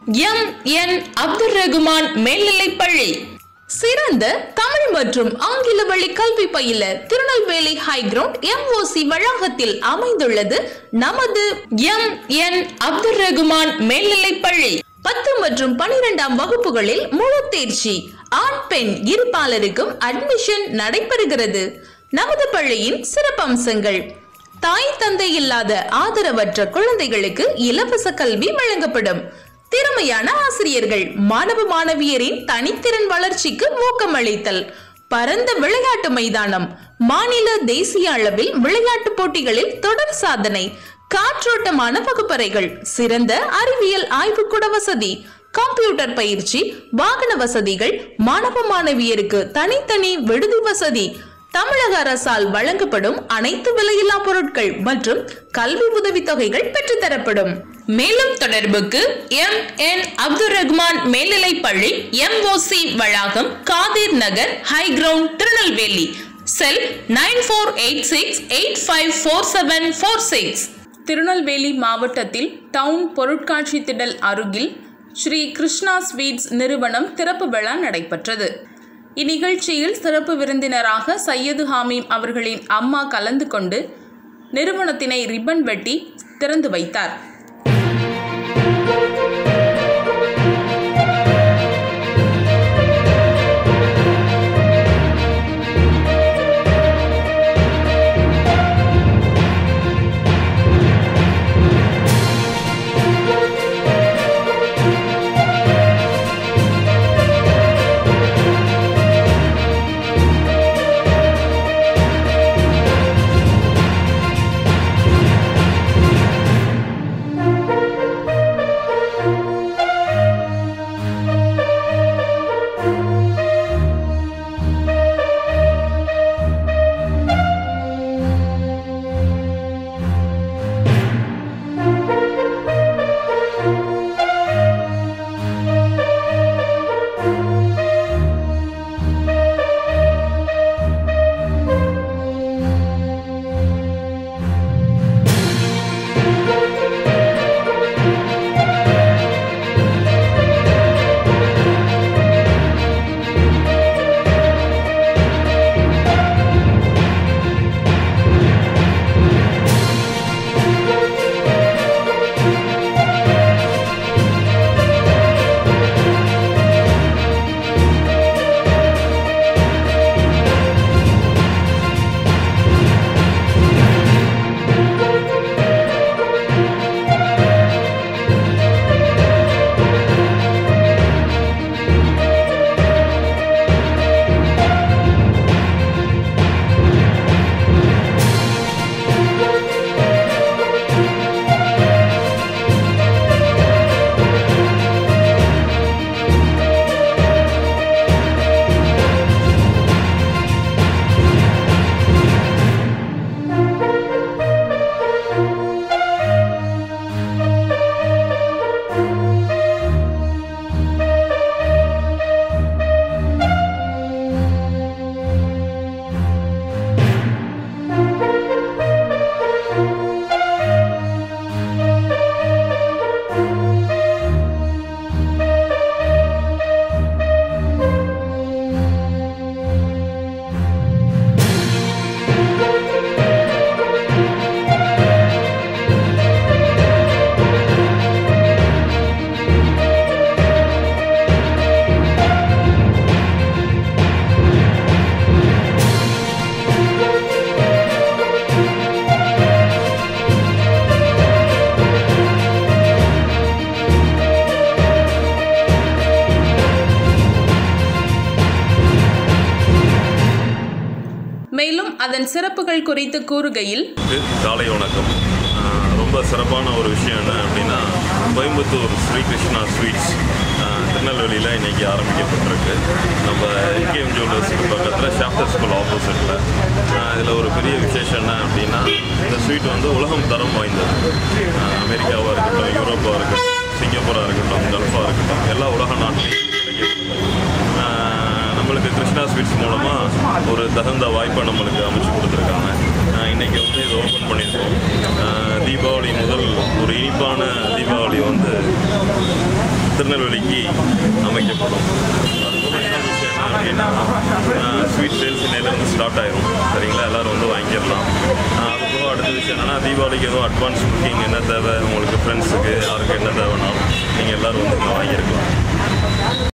M N Abdul Rahman மேல்நிலைப்பள்ளி சிறந்த தமிழ் மற்றும் ஆங்கில வழி கல்வி பயில திருநெல்வேலி ஹைகிரவுண்ட் எம்ஓசி வளாகத்தில் அமைந்துள்ளது நமது எம் என் அப்துல் ரகுமான் மேல்நிலைப்பள்ளி பத்து மற்றும் பனிரெண்டாம் வகுப்புகளில் முழு தேர்ச்சி ஆண் பெண் இருபாலருக்கும் அட்மிஷன் நடைபெறுகிறது நமது பள்ளியின் சிறப்பம்சங்கள் தாய் தந்தை இல்லாத ஆதரவற்ற குழந்தைகளுக்கு இலவச கல்வி வழங்கப்படும் திறமையான ஆசிரியர்கள் மாணவ மாணவியரின் தனித்திறன் வளர்ச்சிக்கு ஊக்கமளித்தல் பரந்த விளையாட்டு மைதானம் மாநில தேசிய அளவில் விளையாட்டு போட்டிகளில் தொடர் சாதனை காற்றோட்டமான வகுப்பறைகள் சிறந்த அறிவியல் ஆய்வுக்கூட வசதி கம்ப்யூட்டர் பயிற்சி வாகன வசதிகள் மாணவ மாணவியருக்கு தனித்தனி விடுதி வசதி தமிழக அரசால் வழங்கப்படும் அனைத்து விலையில்லா பொருட்கள் மற்றும் கல்வி உதவித்தொகைகள் பெற்றுத்தரப்படும் மேலும் தொடர்புக்கு எம் என் அப்துல் ரஹ்மான் மேல்நிலைப் பள்ளி எம்ஓசி வளாகம் Kadhir Nagar high ground Tirunelveli cell nine four eight six eight five four seven four six Tirunelveli மாவட்டத்தில் டவுன் பொருட்காட்சி திடல் அருகில் ஸ்ரீ கிருஷ்ணா ஸ்வீட்ஸ் நிறுவனம் திறப்பு விழா நடைபெற்றது இந்நிகழ்ச்சியில் சிறப்பு விருந்தினராக சையது ஹாமீம் அவர்களின் அம்மா கலந்து கொண்டு நிறுவனத்தினை ரிப்பன் வெட்டி திறந்து வைத்தார் மேலும் அதன் சிறப்புகள் குறித்து கூறுகையில் காலை வணக்கம் ஆஹ் ரொம்ப சிறப்பான ஒரு விஷயம் என்ன அப்படின்னா கோயம்புத்தூர் ஸ்ரீகிருஷ்ணா ஸ்வீட்ஸ் ஆஹ் திருநெல்வேலியில் இன்னைக்கு ஆரம்பிக்கப்பட்டிருக்கு நம்ம எம்கேஎம் ஜுவல்லர்ஸுக்கு பக்கத்தில் ஷாப்டர் ஸ்கூல் ஆப்போசிட்டில் இதில் ஒரு பெரிய விசேஷம் என்ன அப்படின்னா இந்த ஸ்வீட் வந்து உலகம் தரம் வாய்ந்தது ஆஹ் அமெரிக்காவாக இருக்கட்டும் யூரோப்பாக இருக்கட்டும் சிங்கப்பூராக இருக்கட்டும் கல்ஃபாக இருக்கட்டும் எல்லா உலக நாட்டிலையும் கிடைக்கக்கூடிய ஆஹ் நம்மளுக்கு கிருஷ்ணா ஸ்வீட்ஸ் மூலமாக ஒரு தகுந்த வாய்ப்பை நம்மளுக்கு அமைச்சு கொடுத்துருக்காங்க ஆஹ் இன்னைக்கு வந்து இது ஓப்பன் பண்ணியிருக்கோம் ஆஹ் தீபாவளி முதல் ஒரு இனிப்பான தீபாவளி வந்து திருநெல்வேலிக்கு அமைக்கப்படும் அதுக்கப்புறம் இன்னொரு விஷயம் என்ன அப்படின்னா ஸ்வீட் சேல்ஸ் இன்னையிலேருந்து ஸ்டார்ட் ஆயிரும் சரிங்களா எல்லோரும் வந்து வாங்கிடலாம் ஆஹ் அதுக்கப்புறம் அடுத்த விஷயம் என்னன்னா தீபாவளிக்கு எதுவும் அட்வான்ஸ் புக்கிங் என்ன தேவை உங்களுக்கு ஃப்ரெண்ட்ஸுக்கு யாருக்கு என்ன தேவைனாலும் நீங்கள் எல்லோரும் வந்து இங்கே வாங்கியிருக்கலாம்